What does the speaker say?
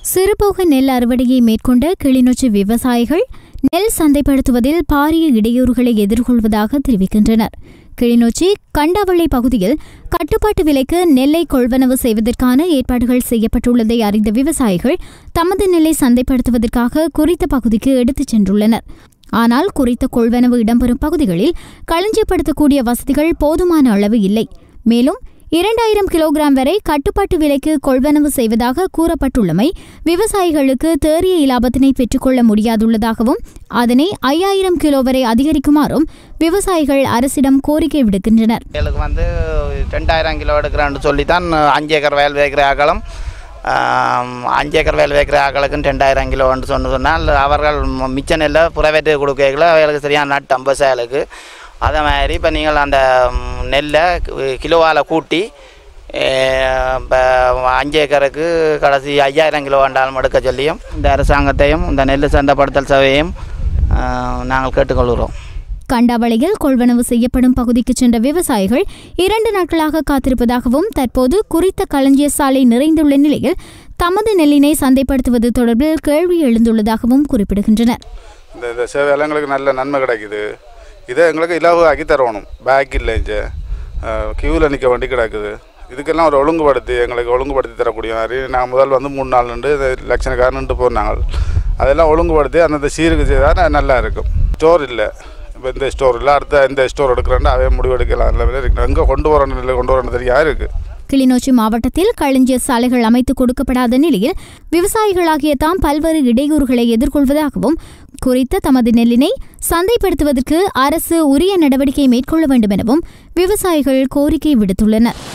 சிறுபோக நெல் அறுவடையை மேற்கொண்ட கிளிநொச்சி விவசாயிகள் நெல் சந்தைப்படுத்துவதில் பாரிய இடையூறுகளை எதிர்கொள்வதாக தெரிவிக்கின்றனர் கிளிநொச்சி கண்டாவளை பகுதியில் கட்டுப்பாட்டு விலைக்கு நெல்லை கொள்வனவு செய்வதற்கான ஏற்பாடுகள் செய்யப்பட்டுள்ளதை அறிந்த விவசாயிகள் தமது நெல்லை சந்தைப்படுத்துவதற்காக குறித்த பகுதிக்கு எடுத்துச் சென்றுள்ளனர் ஆனால் குறித்த கொள்வனவு இடம்பெறும் பகுதிகளில் களஞ்சியப்படுத்தக்கூடிய வசதிகள் போதுமான அளவு இல்லை மேலும் இரண்டாயிரம் கிலோகிராம் வரை கட்டுப்பாட்டு விலைக்கு கொள்வனவு செய்வதாக கூறப்பட்டுள்ளமை விவசாயிகளுக்கு தேறிய இலாபத்தினை பெற்றுக்கொள்ள முடியாதுள்ளதாகவும் அதனை ஐயாயிரம் கிலோ வரை அதிகரிக்குமாறும் விவசாயிகள் அரசிடம் கோரிக்கை விடுக்கின்றனர் எங்களுக்கு வந்து ரெண்டாயிரம் கிலோ எடுக்கிறேன்னு சொல்லி தான் அஞ்சு ஏக்கர் வயல் வைக்கிற அகலம் ஆம், அஞ்சு ஏக்கர் வயல் வைக்கிற அகலுக்கு ரெண்டாயிரம் கிலோன்னு சொன்னு சொன்னால் அவர்கள் ம- மிச்ச நெல்லை புறவேட்டு கொடுக்கல அவர்களுக்கு சரியான நட்டு ஐம்பது சேலுக்கு அதே மாதிரி இப்போ நீங்கள் அந்த ம், நெல்லை கி- கிலோவால் கூட்டி இப்போ அஞ்சு ஏக்கருக்கு கடைசி ஐயாயிரம் கிலோ வேண்டாலும் எடுக்க சொல்லியும் இந்த அரசாங்கத்தையும் இந்த நெல் சந்தைப்படுத்தல் சபையையும் ஆ, நாங்கள் கேட்டுக்கொள்கிறோம் கண்டாவளையில் கொள்வனவு செய்யப்படும் பகுதிக்கு சென்ற விவசாயிகள் இரண்டு நாட்களாக காத்திருப்பதாகவும் தற்போது குறித்த களஞ்சிய சாலை நிறைந்துள்ள நிலையில் தமது நெல்லினை சந்தைப்படுத்துவது தொடர்பில் கேள்வி எழுந்துள்ளதாகவும் குறிப்பிடுகின்றனர் இந்த இந்த சேவையால் எங்களுக்கு நல்ல நன்மை கிடைக்குது இதை எங்களுக்கு இலவாக்கி தரணும் பேக் இல்லை இங்கே கியூவில் நிற்க வேண்டி கிடக்குது இதுக்கெல்லாம் ஒரு ஒழுங்குபடுத்தி எங்களுக்கு ஒழுங்குபடுத்தி தரக்கூடிய மாதிரி நாங்கள் முதல் வந்து மூணு நாள் நின்று இந்த லட்சணக்கார நின்று போனாங்க அதெல்லாம் ஒழுங்குபடுத்தி அந்தந்த சீருக்கு செய்தால் நல்லா இருக்கும் ஸ்டோர் இல்லை இப்போ இந்த ஸ்டோர் இல்லை அடுத்த இந்த ஸ்டோர் எடுக்கிறேன்னா அவே முடிவு எடுக்கலாம் இல்லை இருக்கு எங்கே கொண்டு வரணும் இல்லை கொண்டு வரணும் தெரியாது இருக்குது கிளிநொச்சி மாவட்டத்தில் களஞ்சிய சாலைகள் அமைத்து கொடுக்கப்படாத நிலையில் விவசாயிகளாகிய தாம் பல்வேறு இடையூறுகளை எதிர்கொள்வதாகவும் குறித்த தமது நெல்லினை சந்தைப்படுத்துவதற்கு அரசு உரிய நடவடிக்கை மேற்கொள்ள வேண்டும் எனவும் விவசாயிகள் கோரிக்கை விடுத்துள்ளனர்